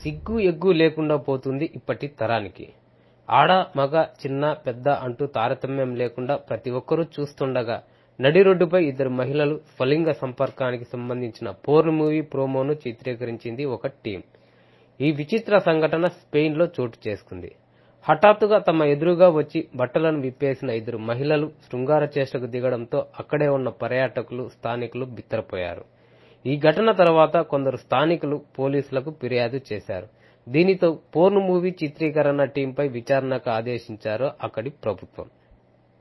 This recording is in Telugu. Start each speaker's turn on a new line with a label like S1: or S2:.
S1: సిగ్గు ఎగ్గు లేకుండా పోతుంది ఇప్పటి తరానికి ఆడ మగ చిన్న పెద్ద అంటూ తారతమ్యం లేకుండా ప్రతి ఒక్కరూ చూస్తుండగా నడి రోడ్డుపై ఇద్దరు మహిళలు స్వలింగ సంపర్కానికి సంబంధించిన పోర్న్ మూవీ ప్రోమోను చిత్రీకరించింది ఒక టీం ఈ విచిత్ర సంఘటన స్పెయిన్ లో చోటు చేసుకుంది హఠాత్తుగా తమ ఎదురుగా వచ్చి బట్టలను విప్పేసిన ఇద్దరు మహిళలు శృంగార చేష్టకు దిగడంతో అక్కడే ఉన్న పర్యాటకులు స్థానికులు బిత్తరపోయారు ఈ ఘటన తర్వాత కొందరు స్థానికులు పోలీసులకు ఫిర్యాదు చేశారు దీనితో పోర్న్ మూవీ చిత్రీకరణ టీంపై విచారణకు ఆదేశించారు అక్కడి ప్రభుత్వం